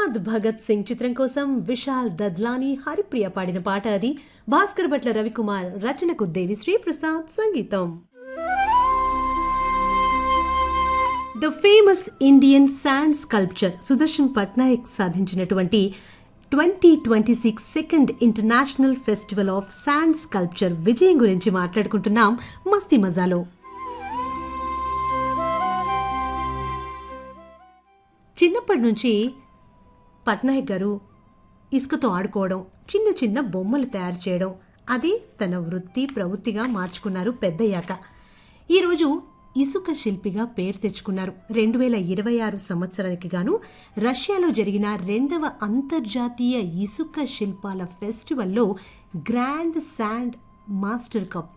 ఉస్తాద్ భగత్ సింగ్ చిత్రం కోసం విశాల్ దద్లాని హరిప్రియ పాడిన పాట అది భాస్కర్ భట్ల రవికుమార్ రచనకు దేవిశ్రీ ప్రసాద్ సంగీతం the famous Indian sand sculpture Sudarshan Patnaik సాధించినటువంటి twenty twenty six second international festival of sand sculpture విజయం గురించి మాట్లాడుకుంటున్నాం మస్తీ మజాలో చిన్నప్పటి నుంచి పట్నాయక్ గారు ఇసుకతో ఆడుకోవడం చిన్న చిన్న బొమ్మలు తయారు చేయడం అదే తన వృత్తి ప్రవృత్తిగా మార్చుకున్నారు పెద్దయ్యాక ఈరోజు ఇసుక శిల్పిగా పేరు తెచ్చుకున్నారు రెండు వేల ఇరవై ఆరు సంవత్సరానికి గాను రష్యాలో జరిగిన రెండవ అంతర్జాతీయ ఇసుక శిల్పాల ఫెస్టివల్లో గ్రాండ్ శాండ్ మాస్టర్ కప్